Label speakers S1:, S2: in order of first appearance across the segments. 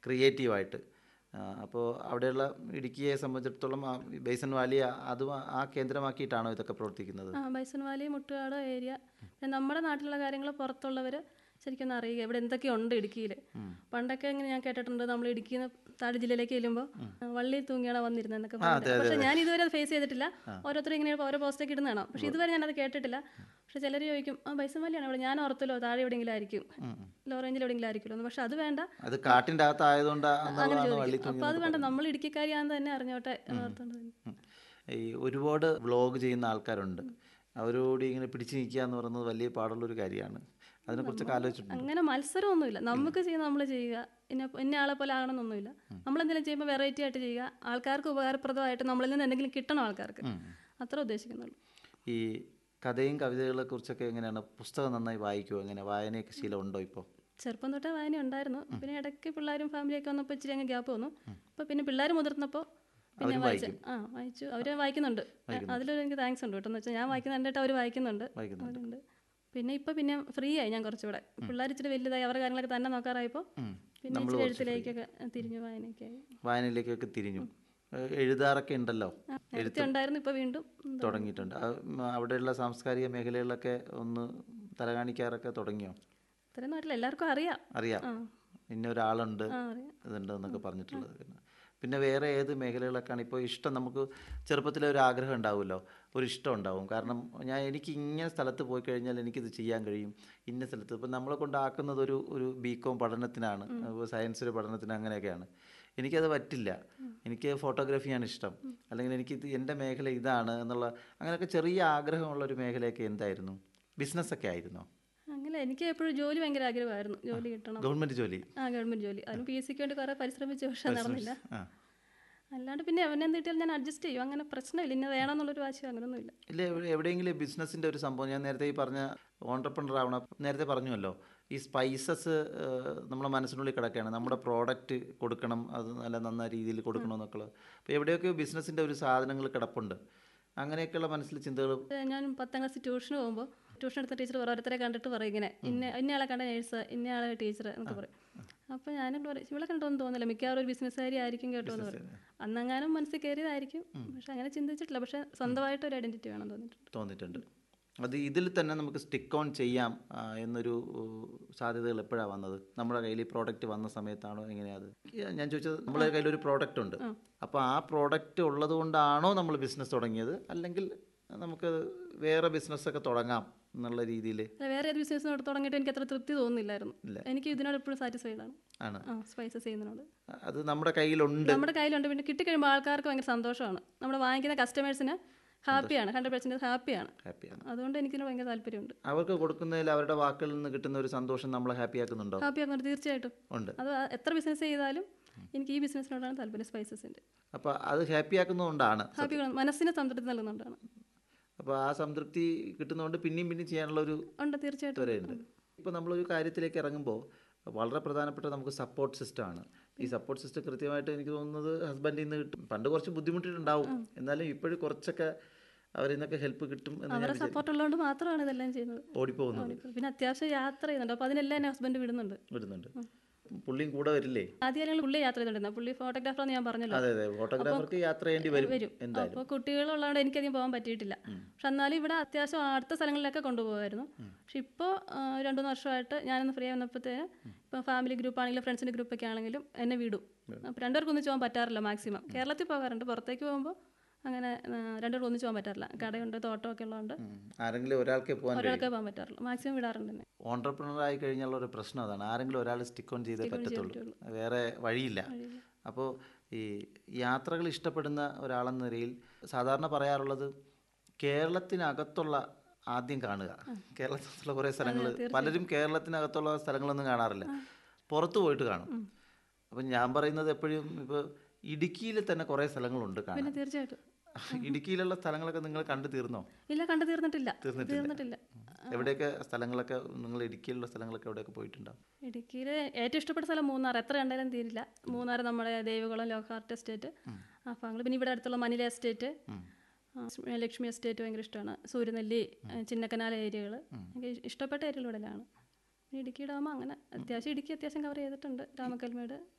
S1: ക്രിയേറ്റീവായിട്ട് അപ്പോൾ അവിടെയുള്ള ഇടുക്കിയെ സംബന്ധിച്ചിടത്തോളം ആ ബേസൻ വാലി ആ- അതും ആ- ആ കേന്ദ്രമാക്കിയിട്ടാണോ ഇതൊക്കെ പ്രവർത്തിക്കുന്നത്
S2: ആ ബൈസൺവാലി മുട്ടുകാട് ഏരിയ പിന്നെ നമ്മുടെ നാട്ടിലുള്ള കാര്യങ്ങൾ പുറത്തുള്ളവർ ശരിക്കും അറിയുക ഇവിടെ എന്തൊക്കെയുണ്ട് ഇടുക്കിയിൽ പണ്ടൊക്കെ ഇങ്ങനെ ഞാൻ കേട്ടിട്ടുണ്ട് നമ്മൾ ഇടുക്കിയിൽ നിന്ന് താഴെ ജില്ലയിലേക്ക് ചെല്ലുമ്പോൾ വള്ളി തൂങ്ങിയാണ് വന്നിരുന്നതെന്നൊക്കെ പറഞ്ഞിട്ട് പക്ഷേ ഞാൻ ഇതുവരെ അത് ഫേസ് ചെയ്തിട്ടില്ല ഓരോരുത്തർ ഇങ്ങനെ ഓരോ പോസ്റ്റൊക്കെ ഇടുന്നതാണ് പക്ഷേ ഇതുവരെ ഞാനത് കേട്ടിട്ടില്ല പക്ഷേ ചിലർ ചോദിക്കും ആ ബൈസൺ വാലിയാണ് ഇവിടെ ഞാൻ ഓർത്തല്ലോ താഴെ എവിടെയെങ്കിലും ആയിരിക്കും ലോ റേഞ്ചിൽ എവിടെയെങ്കിലും ആയിരിക്കുമല്ലോ എന്ന് പക്ഷെ അത് വേണ്ട
S1: അത് കാട്ടിൻ്റെ അകത്തായതുകൊണ്ട്
S2: അങ്ങനെ
S1: എന്നുള്ളതാണ് വള്ളി
S2: ചോദിക്കും അപ്പോൾ അത് വേണ്ട നമ്മൾ ഇടുക്കിക്കാരിയാന്ന് തന്നെ അറിഞ്ഞോട്ടെ എന്ന് ഓർത്തുകൊണ്ട് തന്നെ
S1: ഉം. ഈ ഒരുപാട് വ്ളോഗ് ചെയ്യുന്ന ആൾക്കാരുണ്ട് അവരോട് ഇങ്ങനെ പിടിച്ചു നിൽക്കുക എന്ന് പറയുന്നത് വലിയ പാടുള്ളൊരു കാര്യമാണ് അതിനെക്കുറിച്ചൊക്കെ ആലോചിച്ചിട്ടുണ്ട്
S2: അങ്ങനെ മത്സരമൊന്നുമില്ല നമുക്ക് ചെയ്യുന്ന നമ്മൾ ചെയ്യുക ഇന്ന ഇന്ന ആളെ പോലെ ആകണമെന്നൊന്നുമില്ല നമ്മളെന്തെങ്കിലും ചെയ്യുമ്പോൾ വെറൈറ്റി ആയിട്ട് ചെയ്യുക ആൾക്കാർക്ക് ഉപകാരപ്രദമായിട്ട് നമ്മളിൽ നിന്ന് എന്തെങ്കിലും കിട്ടണം ആൾക്കാർക്ക് അത്ര ഉദ്ദേശിക്കുന്നുള്ളൂ
S1: ഈ കഥയും കവിതകളെ കുറിച്ചൊക്കെ എങ്ങനെയാണ് പുസ്തകം നന്നായി വായിക്കുമോ എങ്ങനെ വായനയൊക്കെ ശീലം ഉണ്ടോ ഇപ്പോൾ
S2: ചെറുപ്പം തൊട്ടേ വായന ഉണ്ടായിരുന്നു പിന്നെ ഇടയ്ക്ക് പിള്ളേരും ഫാമിലിയൊക്കെ വന്നപ്പോൾ ഇച്ചിരി അങ്ങ് ഗ്യാപ്പ് വന്നു അപ്പോൾ പിന്നെ പിള്ളേർ മുതിർന്നപ്പോൾ പിന്നെ വായിച്ചു ആ വായിച്ചു അവർ വായിക്കുന്നുണ്ട് അതിലൊരു എനിക്ക് താങ്ക്സ് ഉണ്ട് കേട്ടോ എന്ന് വെച്ചാൽ ഞാൻ വായിക്കുന്ന കണ്ടിട്ട് അവർ വായിക്കുന്നുണ്ട്
S1: വായിക്കുന്നുണ്ട്.
S2: അവരുണ്ട് പിന്നെ ഇപ്പം പിന്നെ ഫ്രീ ആയി ഞാൻ കുറച്ചുകൂടെ പിള്ളേർ ഇച്ചിരി വലുതായി അവരുടെ കാര്യങ്ങളൊക്കെ തന്നെ നോക്കാറായപ്പോൾ പിന്നെ ഇച്ചിരി എഴുത്തിലേക്കൊക്കെ തിരിഞ്ഞു വായനയൊക്കെ ആയി
S1: വായനയിലേക്കൊക്കെ തിരിഞ്ഞു ഏഹ് എഴുതാറൊക്കെ ഉണ്ടല്ലോ
S2: നേരത്തെ ഉണ്ടായിരുന്നു ഇപ്പോൾ വീണ്ടും ഉം,
S1: തുടങ്ങിയിട്ടുണ്ട് ആ, ഉം, അവിടെയുള്ള സാംസ്കാരിക മേഖലകളിലൊക്കെ ഒന്ന് തലകാണിക്കാറൊക്കെ തുടങ്ങിയോ
S2: ഇത്രയും നാട്ടിൽ എല്ലാവർക്കും അറിയാം
S1: അറിയാം ഇന്ന ഒരാളുണ്ട്
S2: ആ അറിയാം
S1: ഇതുണ്ട് എന്നൊക്കെ പറഞ്ഞിട്ടുള്ളത് പിന്നെ- പിന്നെ വേറെ ഏത് മേഖലകളൊക്കെയാണ് ഇപ്പോൾ ഇഷ്ടം നമുക്ക് ചെറുപ്പത്തിലെ ഒരു ആഗ്രഹം ഉണ്ടാവുമല്ലോ ഒരു ഇഷ്ടം ഉണ്ടാവും കാരണം ഞാൻ എനിക്ക് ഇങ്ങനെ സ്ഥലത്ത് പോയി കഴിഞ്ഞാൽ എനിക്കിത് ചെയ്യാൻ കഴിയും ഇന്ന സ്ഥലത്ത് ഇപ്പം നമ്മളെ കൊണ്ടാക്കുന്നത് ഒരു ഒരു ബി കോം പഠനത്തിനാണ് സയൻസിൻ്റെ പഠനത്തിന് അങ്ങനെയൊക്കെയാണ് എനിക്കത് പറ്റില്ല എനിക്ക് ഫോട്ടോഗ്രാഫിയാണ് ഇഷ്ടം അല്ലെങ്കിൽ എനിക്ക് ഇത് എൻ്റെ മേഖല ഇതാണ് എന്നുള്ള അങ്ങനെയൊക്കെ ചെറിയ ആഗ്രഹമുള്ള ഒരു മേഖലയൊക്കെ എന്തായിരുന്നു ബിസിനസ്സൊക്കെ ആയിരുന്നോ
S2: അങ്ങനെ എനിക്ക് എപ്പോഴും ജോലി ഭയങ്കര ആഗ്രഹമായിരുന്നു ജോലി കിട്ടണം
S1: ഗവൺമെൻറ് ജോലി
S2: ആ ഗവൺമെൻറ് ജോലി അതിന് പി എസ് സിക്ക് വേണ്ടി കുറേ പരിശ്രമിച്ചു പക്ഷെ നടന്നില്ല
S1: ആ
S2: അല്ലാണ്ട് പിന്നെ അവനെ എന്ത് കിട്ടിയാലും ഞാൻ അഡ്ജസ്റ്റ് ചെയ്യും അങ്ങനെ പ്രശ്നമില്ല ഇന്ന വേണമെന്നുള്ളൊരു വാശിയോ അങ്ങനെയൊന്നുമില്ല
S1: ഇല്ല എവിടെ- എവിടെയെങ്കിലും ബിസിനസ്സിൻ്റെ ഒരു സംഭവം ഞാൻ നേരത്തെ ഈ പറഞ്ഞ ഓണ്ടർപ്രണർ ആവണം നേരത്തെ പറഞ്ഞുവല്ലോ ഈ സ്പൈസസ് നമ്മുടെ മനസ്സിനുള്ളിൽ കിടക്കുകയാണ് നമ്മുടെ പ്രോഡക്റ്റ് കൊടുക്കണം അത് നല്ല നന്ന രീതിയിൽ കൊടുക്കണം എന്നൊക്കെ ഉള്ളത് അപ്പോൾ എവിടെയൊക്കെയോ ബിസിനസ്സിൻ്റെ ഒരു സാധനങ്ങൾ കിടപ്പുണ്ട് അങ്ങനെയൊക്കെയുള്ള മനസ്സിൽ ചിന്തകൾ
S2: ഏ, ഞാൻ പത്താം ക്ലാസ് ട്യൂഷന് പോകുമ്പോൾ ട്യൂഷൻ എടുത്ത ടീച്ചർ ഓരോരുത്തരെ കണ്ടിട്ട് പറയും ഇങ്ങനെ ഇന്ന ഇന്നയാളെ കണ്ട നേഴ്സ് ഇന്നയാളെ ടീച്ചർ എന്നൊക്കെ പറയും അപ്പോൾ ഞാനോട് പറയും ഇവളെ കണ്ടൊന്നും തോന്നില്ല മിക്കവാറും ഒരു ബിസിനസ്സുകാരി ആയിരിക്കും കേട്ടോ എന്ന് പറയും അന്നെങ്ങാനും മനസ്സിൽ കയറിയതായിരിക്കും പക്ഷെ അങ്ങനെ ചിന്തിച്ചിട്ടില്ല പക്ഷെ സ്വന്തമായിട്ട് ഒരു ഐഡന്റിറ്റി വേണം തോന്നിയിട്ടുണ്ട്
S1: തോന്നിയിട്ടുണ്ട് അത് ഇതിൽ തന്നെ നമുക്ക് സ്റ്റിക്ക് ഓൺ ചെയ്യാം ആ, എന്നൊരു ഉം, സാധ്യതകൾ എപ്പോഴാണ് വന്നത് നമ്മുടെ കയ്യിൽ ഈ പ്രോഡക്റ്റ് വന്ന സമയത്താണോ എങ്ങനെയാണ് ഞാൻ ചോദിച്ചത് നമ്മുടെ കയ്യിൽ ഒരു പ്രോഡക്റ്റ് ഉണ്ട് അപ്പോൾ ആ പ്രോഡക്റ്റ് ഉള്ളത് കൊണ്ടാണോ നമ്മൾ ബിസിനസ് തുടങ്ങിയത് അല്ലെങ്കിൽ നമുക്ക് വേറെ ബിസിനസ്സൊക്കെ തുടങ്ങാം എന്നുള്ള രീതിയിൽ
S2: അല്ല, വേറെ ഏത് ബിസിനസ് തുടങ്ങിയിട്ട് എനിക്ക് അത്ര തൃപ്തി തോന്നുന്നില്ലായിരുന്നു എനിക്ക് ഇതിനോട് എപ്പോഴും സാറ്റിസ്ഫൈഡ് ആണ്
S1: ആണ്
S2: ആ സ്പൈസസ് ചെയ്യുന്നതിനോട്
S1: അത് നമ്മുടെ കയ്യിലുണ്ട്
S2: നമ്മുടെ കയ്യിലുണ്ട് പിന്നെ കിട്ടിക്കഴിയുമ്പോൾ ആൾക്കാർക്ക് ഭയങ്കര സന്തോഷമാണ് നമ്മൾ വാങ്ങിക്കുന്ന കസ്റ്റമേഴ്സിന് ഹാപ്പിയാണ് ഹൺഡ്രഡ് പെർസെൻറ്റേജ് ഹാപ്പിയാണ്
S1: ഹാപ്പിയാണ്
S2: അതുകൊണ്ട് എനിക്കിതിന് ഭയങ്കര താല്പര്യമുണ്ട്
S1: അവർക്ക് കൊടുക്കുന്നതിൽ അവരുടെ വാക്കുകളിൽ നിന്ന് കിട്ടുന്ന ഒരു സന്തോഷം നമ്മളെ ഹാപ്പി ആക്കുന്നുണ്ടോ
S2: ഹാപ്പിയാക്കുന്നുണ്ട് തീർച്ചയായിട്ടും
S1: ഉണ്ട്
S2: അത് എത്ര ബിസിനസ് ചെയ്താലും എനിക്ക് ഈ ബിസിനസ്സിനോടാണ് താല്പര്യം സ്പൈസസിൻ്റെ
S1: അപ്പോൾ അത് ഹാപ്പി ആക്കുന്നതുകൊണ്ടാണ്
S2: ഹാപ്പി മനസ്സിന് സംതൃപ്തി നൽകുന്നുണ്ടാണ്
S1: അപ്പോൾ ആ സംതൃപ്തി കിട്ടുന്നതുകൊണ്ട് പിന്നെയും പിന്നെയും ചെയ്യാനുള്ള ഒരു
S2: ഉണ്ട് തീർച്ചയായിട്ടും
S1: വരെയുണ്ട് ഇപ്പോൾ നമ്മളൊരു കാര്യത്തിലേക്ക് ഇറങ്ങുമ്പോൾ വളരെ പ്രധാനപ്പെട്ട നമുക്ക് സപ്പോർട്ട് സിസ്റ്റമാണ് ഈ സപ്പോർട്ട് സിസ്റ്റം കൃത്യമായിട്ട് എനിക്ക് തോന്നുന്നത് ഹസ്ബൻഡിൽ നിന്ന് കിട്ടും പണ്ട് കുറച്ച് ബുദ്ധിമുട്ടിട്ടുണ്ടാവും എന്നാലും ഇപ്പോഴും കുറച്ചൊക്കെ അവരിൽ നിന്നൊക്കെ ഹെൽപ്പ് കിട്ടും എന്ന് ഞാൻ
S2: അവരുടെ സപ്പോർട്ട് ഉള്ളതുകൊണ്ട് മാത്രമാണ് ഇതെല്ലാം ചെയ്യുന്നത്
S1: ഓടിപ്പോകുന്നത്
S2: പിന്നെ അത്യാവശ്യം യാത്ര ചെയ്യുന്നുണ്ട് അപ്പോൾ അതിനെല്ലാം എന്നെ ഹസ്ബൻഡ് വിടുന്നുണ്ട്
S1: വരുന്നുണ്ട് പുള്ളിയും കൂടെ വരില്ലേ
S2: ആദ്യം ഞങ്ങൾ പുള്ളി യാത്ര ചെയ്തിട്ടുണ്ടായിരുന്നു പുള്ളി ഫോട്ടോഗ്രാഫറാന്ന് ഞാൻ പറഞ്ഞല്ലോ
S1: അതെ അതെ ഫോട്ടോഗ്രാഫർക്ക് യാത്ര ചെയ്യേണ്ടി വരും
S2: വരും
S1: എന്തായാലും
S2: അപ്പോൾ കുട്ടികളുള്ളതുകൊണ്ട് എനിക്കധികം പോകാൻ പറ്റിയിട്ടില്ല പക്ഷെ എന്നാലും ഇവിടെ അത്യാവശ്യം അടുത്ത സ്ഥലങ്ങളിലൊക്കെ കൊണ്ടുപോകായിരുന്നു പക്ഷെ ഇപ്പോൾ രണ്ടു മൂന്ന് വർഷമായിട്ട് ഞാനൊന്ന് ഫ്രീ ആവുന്നപ്പോഴത്തേന് ഇപ്പം ഫാമിലി ഗ്രൂപ്പ് ആണെങ്കിലും ഫ്രണ്ട്സിൻ്റെ ഗ്രൂപ്പൊക്കെ ആണെങ്കിലും എന്നെ വിടും അപ്പോൾ രണ്ടുപേർക്കും ഒന്നിച്ച് പോകാൻ പറ്റാറില്ല മാക്സിമം കേരളത്തിൽ പോകാറുണ്ട് പുറത്തേക്ക് പോകുമ്പോൾ അങ്ങനെ ആ, രണ്ടുപേർക്കും ഒന്നിച്ച് പോകാൻ പറ്റാറില്ല കടയുണ്ട് തോട്ടമൊക്കെ ഉള്ളതുകൊണ്ട്
S1: ഉം. ആരെങ്കിലും ഒരാൾക്കേ പോകാൻ കഴിയും
S2: ഒരാൾക്കേ പോകാൻ പറ്റാറുള്ളൂ മാക്സിമം വിടാറുണ്ട് തന്നെ
S1: ഓണ്ടർപ്രണർ ആയി കഴിഞ്ഞുള്ള ഒരു പ്രശ്നം അതാണ് ആരെങ്കിലും ഒരാൾ സ്റ്റിക്ക് ഓൺ ചെയ്തേ പറ്റത്തുള്ളൂ വേറെ വഴിയില്ല അപ്പോൾ ഈ യാത്രകൾ ഇഷ്ടപ്പെടുന്ന ഒരാളെന്ന നിലയിൽ സാധാരണ പറയാറുള്ളത് കേരളത്തിനകത്തുള്ള ആദ്യം കാണുക കേരളത്തിലുള്ള കുറേ സ്ഥലങ്ങൾ പലരും കേരളത്തിനകത്തുള്ള സ്ഥലങ്ങളൊന്നും കാണാറില്ല പുറത്ത് പോയിട്ട് കാണും അപ്പം ഞാൻ പറയുന്നത് എപ്പോഴും ഇപ്പോൾ ഇടുക്കിയിൽ തന്നെ കുറേ സ്ഥലങ്ങളുണ്ട് കാണാൻ
S2: പിന്നെ തീർച്ചയായിട്ടും
S1: ഇടുക്കിയിലുള്ള സ്ഥലങ്ങളൊക്കെ നിങ്ങൾ കണ്ടു തീർന്നോ
S2: ഇല്ല കണ്ടു തീർന്നിട്ടില്ല
S1: തീർന്നിട്ടില്ല.
S2: തീർന്നിട്ടില്ല
S1: എവിടെയൊക്കെ സ്ഥലങ്ങളൊക്കെ നിങ്ങൾ ഇടുക്കിയിലുള്ള സ്ഥലങ്ങളൊക്കെ എവിടെയൊക്കെ പോയിട്ടുണ്ടാവും
S2: ഇടുക്കിയിൽ ഏറ്റവും ഇഷ്ടപ്പെട്ട സ്ഥലം മൂന്നാർ എത്ര കണ്ടാലും തീരില്ല മൂന്നാർ നമ്മുടെ ദേവികുളം ലോക്കാർട്ട് എസ്റ്റേറ്റ് ആ ഭാഗങ്ങൾ പിന്നെ ഇവിടെ അടുത്തുള്ള മനില എസ്റ്റേറ്റ് ആ, ലക്ഷ്മി എസ്റ്റേറ്റ് ഭയങ്കര ഇഷ്ടമാണ് സൂര്യനെല്ലി ചിന്നക്കനാല ഏരിയകൾ എനിക്ക് ഇഷ്ടപ്പെട്ട ഏരിയകൾ ഇവിടെയാണ് പിന്നെ ഇടുക്കി ഡാം അങ്ങനെ അത്യാവശ്യം ഇടുക്കി അത്യാവശ്യം കവർ ചെയ്തിട്ടുണ്ട് രാമക്കൽമേട്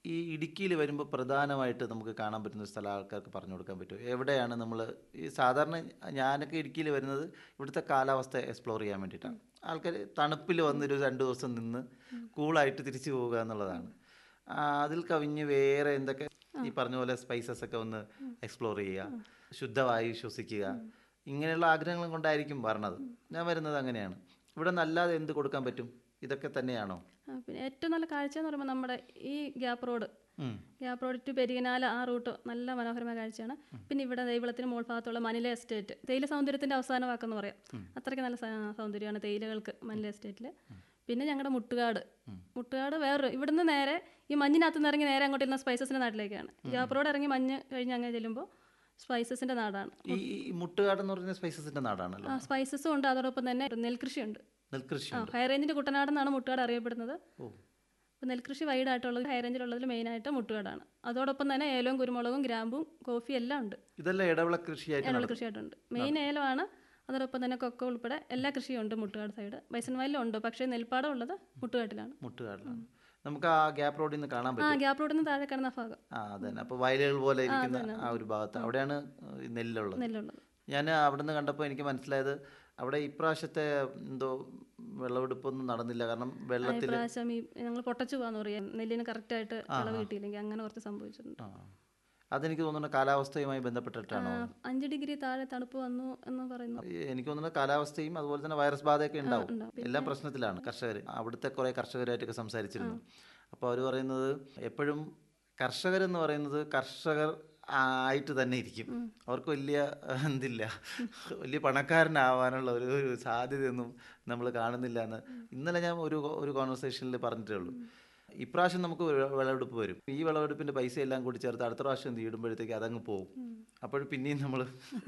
S1: ഈ ഇടുക്കിയിൽ വരുമ്പോൾ പ്രധാനമായിട്ട് നമുക്ക് കാണാൻ പറ്റുന്ന ഒരു സ്ഥലം ആൾക്കാർക്ക് പറഞ്ഞു കൊടുക്കാൻ പറ്റും എവിടെയാണ് നമ്മൾ ഈ സാധാരണ ഞാനൊക്കെ ഇടുക്കിയിൽ വരുന്നത് ഇവിടുത്തെ കാലാവസ്ഥ എക്സ്പ്ലോർ ചെയ്യാൻ വേണ്ടിയിട്ടാണ് ആൾക്കാർ തണുപ്പിൽ വന്നൊരു രണ്ട് ദിവസം നിന്ന് കൂളായിട്ട് തിരിച്ചു പോവുക എന്നുള്ളതാണ് ആ, അതിൽ കവിഞ്ഞ് വേറെ എന്തൊക്കെ ഈ പറഞ്ഞ പോലെ സ്പൈസസ് ഒക്കെ ഒന്ന് എക്സ്പ്ലോർ ചെയ്യുക ശുദ്ധവായു ശ്വസിക്കുക ഇങ്ങനെയുള്ള ആഗ്രഹങ്ങളും കൊണ്ടായിരിക്കും വരണത് ഞാൻ വരുന്നത് അങ്ങനെയാണ് ഇവിടെ നിന്ന് അല്ലാതെ എന്ത് കൊടുക്കാൻ പറ്റും ഇതൊക്കെ തന്നെയാണോ
S2: ആ, പിന്നെ ഏറ്റവും നല്ല കാഴ്ച എന്ന് പറയുമ്പോൾ നമ്മുടെ ഈ ഗ്യാപ്പ് റോഡ്
S1: ഉം.
S2: ഗ്യാപ്പ് റോഡ് ടു പെരിയനാല ആ റൂട്ട് നല്ല മനോഹരമായ കാഴ്ചയാണ് പിന്നെ ഇവിടെ ദൈവളത്തിന് മോൾ ഭാഗത്തുള്ള മനില എസ്റ്റേറ്റ് തേയില സൗന്ദര്യത്തിന്റെ അവസാന വാക്കെന്ന് പറയാം അത്രയ്ക്ക് നല്ല സ- സൗന്ദര്യമാണ് തേയിലകൾക്ക് മനില എസ്റ്റേറ്റിൽ പിന്നെ ഞങ്ങളുടെ മുട്ടുകാട് മുട്ടുകാട് വേറൊരു ഇവിടുന്ന് നേരെ ഈ മഞ്ഞിനകത്ത് നിന്ന് ഇറങ്ങി നേരെ അങ്ങോട്ട് ഇരുന്ന സ്പൈസസിന്റെ നാട്ടിലേക്കാണ് ഗ്യാപ്പ് റോഡ് ഇറങ്ങി മഞ്ഞ് കഴിഞ്ഞ് അങ്ങനെ ചെല്ലുമ്പോൾ സ്പൈസസിന്റെ നാടാണ്
S1: ഈ ഈ മുട്ടുകാട് എന്ന് പറയുന്ന സ്പൈസസിന്റെ നാടാണല്ലോ
S2: ആ സ്പൈസസും ഉണ്ട് അതോടൊപ്പം തന്നെ നെൽകൃഷിയുണ്ട്
S1: നെൽകൃഷി
S2: ആ ഹൈ റേഞ്ചിന്റെ കുട്ടനാടെന്നാണ് മുട്ടുകാട് അറിയപ്പെടുന്നത്
S1: ഓ
S2: അപ്പോൾ നെൽകൃഷി വൈഡായിട്ടുള്ളത് ഹൈ റേഞ്ചിലുള്ളതിൽ മെയിനായിട്ട് മുട്ടുകാടാണ് അതോടൊപ്പം തന്നെ ഏലവും കുരുമുളകും ഗ്രാമ്പും കോഫി എല്ലാം ഉണ്ട്
S1: ഇതെല്ലാം ഇടവിള കൃഷിയായിട്ട്
S2: ഏലം കൃഷിയായിട്ടുണ്ട് മെയിൻ ഏലമാണ് അതോടൊപ്പം തന്നെ കൊക്കോ ഉൾപ്പെടെ എല്ലാ കൃഷിയും ഉണ്ട് മുട്ടുകാട് സൈഡ് ബൈസൺ വയലിലും ഉണ്ട് പക്ഷേ നെൽപ്പാടം ഉള്ളത് മുട്ടുകാട്ടിലാണ്
S1: മുട്ടുകാടിലാണ് നമുക്ക് ആ ഗ്യാപ്പ് റോഡിൽ നിന്ന് കാണാൻ
S2: ആ
S1: പറ്റും
S2: ഗ്യാപ്പ് റോഡിൽ നിന്ന് താഴെ കിടന്ന ഭാഗം
S1: ആ അതന്നെ അപ്പോൾ വയലുകൾ പോലെ ഇരിക്കുന്ന ആ ഒരു ഭാഗത്ത് അവിടെയാണ് ഈ നെല്ലുള്ളത്
S2: നെല്ലുള്ളത്
S1: ഞാൻ അവിടെ നിന്ന് കണ്ടപ്പോൾ എനിക്ക് മനസ്സിലായത് അവിടെ ഇപ്രാവശ്യത്തെ എന്തോ വിളവെടുപ്പൊന്നും നടന്നില്ല കാരണം വെള്ളത്തിൽ
S2: ഇപ്രാവശ്യം ഈ ഞങ്ങൾ പൊട്ടച്ചു പോകാന്ന് പറയാം നെല്ലിന് കറക്റ്റായിട്ട് വിളവ് കിട്ടിയില്ലെങ്കിൽ അങ്ങനെ കുറച്ച് സംഭവിച്ചിട്ടുണ്ട്
S1: ആ അതെനിക്ക് തോന്നുന്നു കാലാവസ്ഥയുമായി ബന്ധപ്പെട്ടിട്ടാണോ
S2: ആ, അഞ്ച് ഡിഗ്രി താഴെ തണുപ്പ് വന്നു എന്ന് പറയുന്നു
S1: ഈ എനിക്ക് തോന്നുന്നു കാലാവസ്ഥയും അതുപോലെ തന്നെ വൈറസ് ബാധയൊക്കെ ഉണ്ടാവും
S2: ഉണ്ടാവും.
S1: എല്ലാം പ്രശ്നത്തിലാണ് കർഷകർ അവിടുത്തെ കുറേ കർഷകരായിട്ടൊക്കെ സംസാരിച്ചിരുന്നു അപ്പോൾ അവർ പറയുന്നത് എപ്പോഴും കർഷകരെന്ന് പറയുന്നത് കർഷകർ ആയിട്ട് തന്നെ ഇരിക്കും അവർക്ക് വലിയ അഹ്, എന്തില്ല വലിയ പണക്കാരനാവാനുള്ള ഒരു ഒരു സാധ്യതയൊന്നും നമ്മൾ കാണുന്നില്ല എന്ന് ഇന്നലെ ഞാൻ ഒരു ഒരു കോൺവെർസേഷനിൽ പറഞ്ഞിട്ടേ ഉള്ളൂ ഇപ്രാവശ്യം നമുക്ക് വിള- വിളവെടുപ്പ് വരും ഈ വിളവെടുപ്പിന്റെ പൈസ എല്ലാം കൂടി ചേർത്ത് അടുത്ത പ്രാവശ്യം തീടുമ്പോഴത്തേക്ക് അതങ്ങ് പോകും അപ്പോൾ പിന്നെയും നമ്മൾ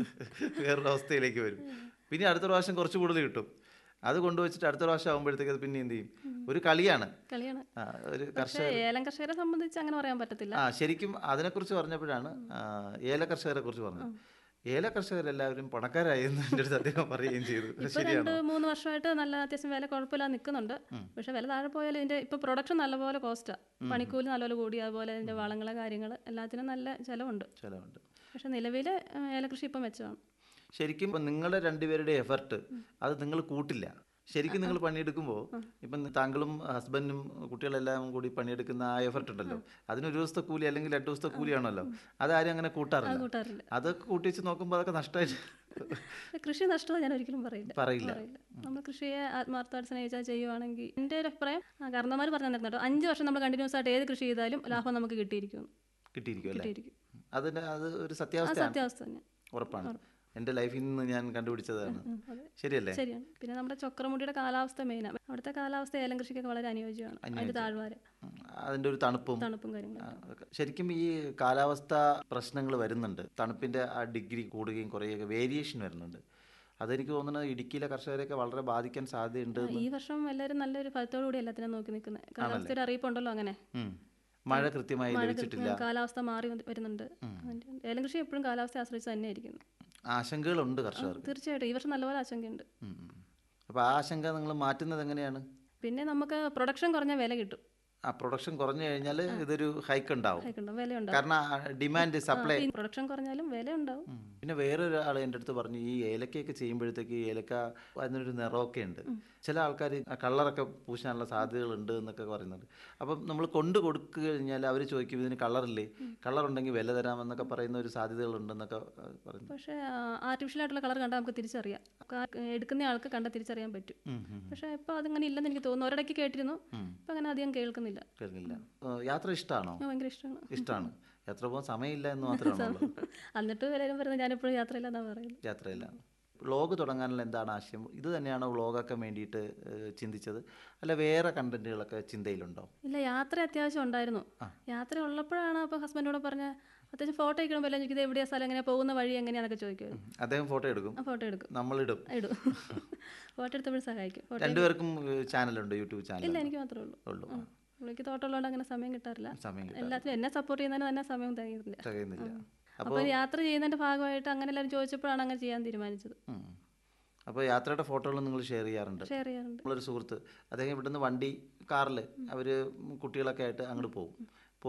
S1: വേറൊരു അവസ്ഥയിലേക്ക് വരും പിന്നെ അടുത്ത പ്രാവശ്യം കുറച്ച് കൂടുതൽ കിട്ടും അത് കൊണ്ടുവച്ചിട്ട് അടുത്ത പ്രാവശ്യം ആകുമ്പോഴത്തേക്ക് അത് പിന്നെ എന്ത് ചെയ്യും ഒരു കളിയാണ്
S2: കളിയാണ്
S1: ആ, ഒരു
S2: പക്ഷേ ഏലം കർഷകരെ സംബന്ധിച്ച് അങ്ങനെ പറയാൻ പറ്റത്തില്ല
S1: ആ ശരിക്കും അതിനെക്കുറിച്ച് പറഞ്ഞപ്പോഴാണ് ആ, ഏല കർഷകരെ കുറിച്ച് പറഞ്ഞത് ഏല കർഷകരെല്ലാവരും പണക്കാരായി എന്ന് എൻ്റെ അടുത്ത് അദ്ദേഹം പറയുകയും ചെയ്തു
S2: ഇപ്പൊ
S1: ശരിയാണോ
S2: രണ്ട് മൂന്ന് വർഷമായിട്ട് നല്ല അത്യാവശ്യം വില കുഴപ്പമില്ലാതെ നിൽക്കുന്നുണ്ട് പക്ഷെ വില താഴെ പോയാലും ഇതിന്റെ ഇപ്പൊ പ്രൊഡക്ഷൻ നല്ലപോലെ കോസ്റ്റാ പണിക്കൂലി നല്ലപോലെ കൂടി അതുപോലെ ഇതിന്റെ വളങ്ങളെ കാര്യങ്ങൾ എല്ലാത്തിനും നല്ല ചിലവുണ്ട്
S1: ചിലവുണ്ട്
S2: പക്ഷെ നിലവിൽ ഏലകൃഷി ഇപ്പം മെച്ചമാണ്
S1: ശരിക്കും ഇപ്പം നിങ്ങളുടെ രണ്ടുപേരുടെ എഫർട്ട് അത് നിങ്ങൾ കൂട്ടില്ല ശരിക്കും നിങ്ങൾ പണിയെടുക്കുമ്പോൾ ഇപ്പം താങ്കളും ഹസ്ബൻഡും കുട്ടികളെല്ലാം കൂടി പണിയെടുക്കുന്ന ആ എഫർട്ട് ഉണ്ടല്ലോ അതിനൊരു ദിവസത്തെ കൂലി അല്ലെങ്കിൽ രണ്ട് ദിവസത്തെ കൂലിയാണല്ലോ അതാരും അങ്ങനെ കൂട്ടാറില്ല
S2: കൂട്ടാറില്ല
S1: അതൊക്കെ കൂട്ടി വെച്ച് നോക്കുമ്പോൾ അതൊക്കെ നഷ്ടമായിട്ട്
S2: പക്ഷെ കൃഷി നഷ്ടമോ ഞാൻ ഒരിക്കലും പറയില്ല
S1: പറയില്ല
S2: പറയില്ല നമ്മൾ കൃഷിയെ ആത്മാർത്ഥമായിട്ട് സ്നേഹിച്ചാൽ ചെയ്യുവാണെങ്കിൽ എൻ്റെ ഒരു അഭിപ്രായം കാരണന്മാർ പറഞ്ഞു തന്നിരുന്നു കേട്ടോ അഞ്ച് വർഷം നമ്മൾ കണ്ടിന്യൂസ് ആയിട്ട് ഏത് കൃഷി ചെയ്താലും ലാഭം നമുക്ക് കിട്ടിയിരിക്കും
S1: കിട്ടിയിരിക്കും അല്ലേ
S2: കിട്ടിയിരിക്കും
S1: അതിന് അത് ഒരു
S2: ആ
S1: സത്യാവസ്ഥയാണ്
S2: സത്യാവസ്ഥ തന്നെ
S1: ഉറപ്പാണ് എൻ്റെ ലൈഫിൽ നിന്ന് ഞാൻ കണ്ടുപിടിച്ചതാണ്
S2: അതെ
S1: ശരിയല്ലേ
S2: ശരിയാണ് പിന്നെ നമ്മുടെ ചക്രമുടിയുടെ കാലാവസ്ഥ മെയിനാണ് അവിടുത്തെ കാലാവസ്ഥ ഏലം കൃഷിക്കൊക്കെ വളരെ അനുയോജ്യമാണ് അതിന്റെ താഴ്വാര
S1: ഉം, അതിൻ്റെ ഒരു തണുപ്പും
S2: തണുപ്പും കാര്യങ്ങളും
S1: ആ, അതൊക്കെ. ശരിക്കും ഈ കാലാവസ്ഥ പ്രശ്നങ്ങൾ വരുന്നുണ്ട് തണുപ്പിൻ്റെ ആ ഡിഗ്രി കൂടുകയും കുറയുകയൊക്കെ വേരിയേഷൻ വരുന്നുണ്ട് അതെനിക്ക് തോന്നുന്നത് ഇടുക്കിയിലെ കർഷകരെയൊക്കെ വളരെ ബാധിക്കാൻ സാധ്യതയുണ്ട്
S2: ആ, ഈ വർഷം എല്ലാവരും നല്ലൊരു ഫലത്തോടു കൂടി എല്ലാത്തിനും നോക്കി നിൽക്കുന്നത് കാലാവസ്ഥ ഒരു അറിയിപ്പുണ്ടല്ലോ അങ്ങനെ
S1: ഉം. മഴ കൃത്യമായി
S2: മഴ
S1: ലഭിച്ചിട്ടില്ല
S2: കൃത്യം കാലാവസ്ഥ മാറി വന്ന് വരുന്നുണ്ട് അതിന്റെ ഉണ്ട്. ഏലം കൃഷി എപ്പോഴും കാലാവസ്ഥ ആശ്രയിച്ച് തന്നെ ഇരിക്കുന്നു
S1: ആശങ്കകളുണ്ട് കർഷകർക്ക്
S2: തീർച്ചയായിട്ടും ഈ വർഷം നല്ലപോലെ ആശങ്കയുണ്ട്
S1: ഉം, ഉം. അപ്പോൾ ആ ആശങ്ക നിങ്ങൾ മാറ്റുന്നത് എങ്ങനെയാണ്
S2: പിന്നെ നമുക്ക് പ്രൊഡക്ഷൻ കുറഞ്ഞ വില കിട്ടും
S1: ആ പ്രൊഡക്ഷൻ കുറഞ്ഞു കഴിഞ്ഞാൽ ഇതൊരു ഹൈക്ക് ഉണ്ടാവും
S2: ഉണ്ടാവും വില ഉണ്ടാവും
S1: കാരണം ഡിമാൻഡ് സപ്ലൈ
S2: പ്രൊഡക്ഷൻ കുറഞ്ഞാലും വില ഉണ്ടാവും
S1: പിന്നെ വേറൊരാൾ എൻ്റെ അടുത്ത് പറഞ്ഞു ഈ ഏലക്കയൊക്കെ ചെയ്യുമ്പോഴത്തേക്ക് ഏലക്ക അതിനൊരു നിറമൊക്കെ ഉണ്ട് ചില ആൾക്കാർ കളറൊക്കെ പൂശാനുള്ള സാധ്യതകളുണ്ട് എന്നൊക്കെ പറയുന്നുണ്ട് അപ്പം നമ്മൾ കൊണ്ട് കൊടുക്കുക കഴിഞ്ഞാൽ അവർ ചോദിക്കും ഇതിന് കളറില്ലേ കളർ ഉണ്ടെങ്കിൽ വില തരാമെന്നൊക്കെ പറയുന്ന ഒരു സാധ്യതകളുണ്ടെന്നൊക്കെ ആ, പറയുന്നു
S2: പക്ഷേ ആർട്ടിഫിഷ്യൽ ആയിട്ടുള്ള കളർ കണ്ടാൽ നമുക്ക് തിരിച്ചറിയാം കാ- എടുക്കുന്ന ആൾക്ക് കണ്ടാൽ തിരിച്ചറിയാൻ പറ്റും
S1: ഉം, ഉം.
S2: പക്ഷേ ഇപ്പോൾ അതിങ്ങനെ ഇല്ലെന്ന് എനിക്ക് തോന്നുന്നു ഒരിടയ്ക്ക് കേട്ടിരുന്നു ഇപ്പം അങ്ങനെ അധികം കേൾക്കുന്നില്ല
S1: കേൾക്കില്ല ഏ, യാത്ര ഇഷ്ടമാണോ
S2: ഞാൻ ഭയങ്കര ഇഷ്ടമാണ്
S1: ഇഷ്ടമാണ് യാത്ര പോകാൻ സമയമില്ല എന്ന് മാത്രമാണല്ലോ
S2: എന്നിട്ട് എല്ലാവരും പറയുന്നത് ഞാനെപ്പോഴും യാത്രയില്ലെന്നാണ് പറയുന്നത്
S1: യാത്രയില്ല വ്ളോഗ് തുടങ്ങാനുള്ള എന്താണ് ആശയം ഇത് തന്നെയാണോ വ്ളോഗൊക്കെ വേണ്ടിയിട്ട് ഏ, ചിന്തിച്ചത് അല്ല വേറെ കണ്ടന്റുകളൊക്കെ ചിന്തയിലുണ്ടോ
S2: ഇല്ല യാത്ര അത്യാവശ്യം ഉണ്ടായിരുന്നു യാത്ര ഉള്ളപ്പോഴാണ് അപ്പോൾ ഹസ്ബൻഡോട് പറഞ്ഞ അത്യാവശ്യം ഫോട്ടോ എടുക്കുമ്പോൾ എല്ലാം ചോദിക്കുന്നത് എവിടെയാ സ്ഥലം എങ്ങനെയാ പോകുന്ന വഴി എങ്ങനെയാണെന്നൊക്കെ ചോദിക്കുമായിരുന്നു
S1: അദ്ദേഹം ഫോട്ടോ എടുക്കും
S2: ആ ഫോട്ടോ എടുക്കും
S1: നമ്മളിടും
S2: ഇടും ഫോട്ടോ എടുത്തപ്പോഴും സഹായിക്കും ഫോട്ടോ
S1: രണ്ടുപേർക്കും ചാനലുണ്ട് യൂട്യൂബ് ചാനൽ
S2: ഇല്ല എനിക്ക് മാത്രമേ ഉള്ളൂ
S1: ഉള്ളൂ
S2: പുള്ളിക്ക് തോട്ടമുള്ളതുകൊണ്ട് അങ്ങനെ സമയം കിട്ടാറില്ല
S1: സമയം കിട്ടാൻ
S2: എല്ലാത്തിനും എന്നെ സപ്പോർട്ട് ചെയ്യുന്നതിന് തന്നെ സമയം തികയുന്നില്ല
S1: തികയുന്നില്ല
S2: അപ്പോൾ യാത്ര ചെയ്യുന്നതിന്റെ ഭാഗമായിട്ട് അങ്ങനെ എല്ലാവരും ചോദിച്ചപ്പോഴാണ് അങ്ങനെ ചെയ്യാൻ തീരുമാനിച്ചത്
S1: അപ്പോൾ യാത്രയുടെ ഫോട്ടോകൾ നിങ്ങൾ ഷെയർ ചെയ്യാറുണ്ട്
S2: ഷെയർ ചെയ്യാറുണ്ട്
S1: നമ്മളൊരു സുഹൃത്ത് അദ്ദേഹം ഇവിടുന്ന് വണ്ടി കാറിൽ അവർ കുട്ടികളൊക്കെ ആയിട്ട് അങ്ങോട്ട് പോകും